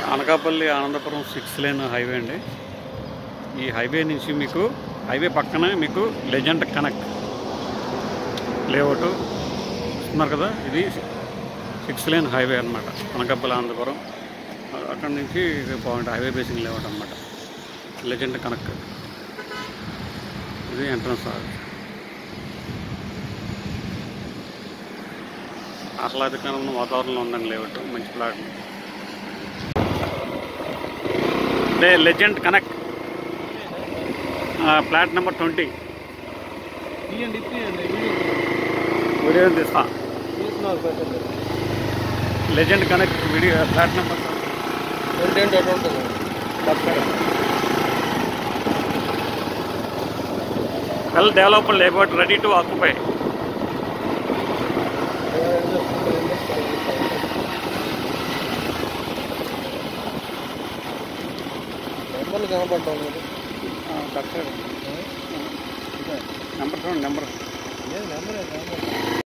Anakapalli Anandapuram six lane highway అండి ఈ highway నుంచి మీకు హైవే పక్కనే మీకు లెజెండ్ కనెక్ట్ లేఅవుట్ ఇస్తున్నారు కదా ఇది సిక్స్ లేన్ హైవే అనమాట అనకాపల్లి ఆనందపురం అక్కడ నుంచి బాగుంటుంది హైవే బేసింగ్ లేఅవుట్ అనమాట లెజెండ్ కనెక్ట్ ఇది ఎంట్రన్స్ ఆహ్లాదకరమైన వాతావరణంలో ఉందండి లేఅవుట్ మంచి ప్లాట్ అదే legend connect plot number twenty తీయండి తీయండి వీడియో వీడియో తీస్తా తీస్తున్నారు పెట్టండి legend connect video plot number twenty అంటే అటు ఉంటుంది well developed layout ready to occupy నెంబర్లు కనపడటం లేదు నెంబర్ చూడండి నెంబర్ ఏ నెంబర్ నెంబర్